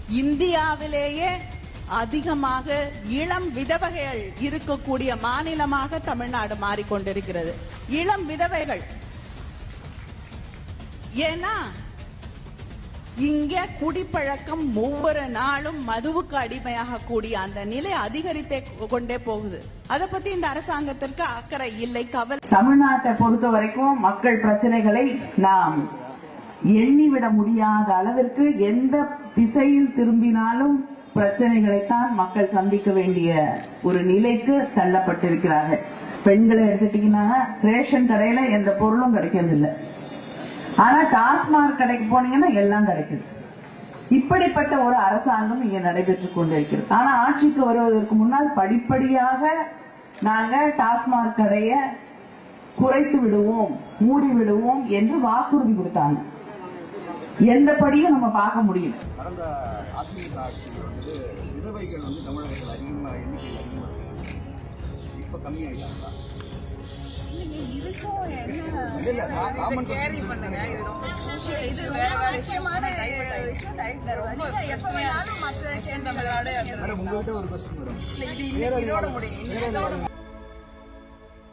இந்தியாவிலேயே அதிகமாக இளம் விதவைகள் இருக்கக்கூடிய மாநிலமாக தமிழ்நாடு மாறிக்கொண்டிருக்கிறது இளம் விதவைகள் ஏன்னா இங்க குடிப்பழக்கம் ஒவ்வொரு நாளும் மதுவுக்கு அடிமையாக கூடிய அந்த நிலை அதிகரித்தே கொண்டே போகுது அத பத்தி இந்த அரசாங்கத்திற்கு அக்கறை இல்லை கவலை தமிழ்நாட்டை பொறுத்த வரைக்கும் மக்கள் பிரச்சனைகளை நாம் எண்ணிவிட முடியாத அளவிற்கு எந்த திசையில் திரும்பினாலும் பிரச்சனைகளைத்தான் மக்கள் சந்திக்க வேண்டிய ஒரு நிலைக்கு தள்ளப்பட்டிருக்கிறார்கள் பெண்களை எடுத்துட்டீங்கன்னா ரேஷன் கடையில எந்த பொருளும் கிடைக்கிறது இல்ல ஆனா டாஸ்மாக் கடைக்கு போனீங்கன்னா எல்லாம் கிடைக்குது இப்படிப்பட்ட ஒரு அரசாங்கம் இங்க நடைபெற்றுக் கொண்டிருக்கிறது ஆனா ஆட்சிக்கு வருவதற்கு முன்னால் படிப்படியாக நாங்க டாஸ்மாக் கடைய குறைத்து விடுவோம் மூடி விடுவோம் என்று வாக்குறுதி கொடுத்தாங்க எந்த படியும் நம்ம பார்க்க முடியல கடந்த அதிமுக ஆட்சியில் வந்து விதவைகள் வந்து தமிழகத்தில் அதிகமாக எண்ணிக்கையில் அதிகமாக இருக்காங்க இப்போ கம்மியாயிட்டாங்களா இல்ல இல்ல நான் காமன் கேரி பண்ணுங்க இது ரொம்ப இது வேற வேற விஷயம் ரொம்ப பிரச்சனையா இருக்கு. தமிழ்நாடு மேடம் உங்ககிட்ட ஒரு கொஸ்டின் மேடம் இல்ல, இது இன்னைக்கு இதோட முடியும் இன்னைக்கு இதோட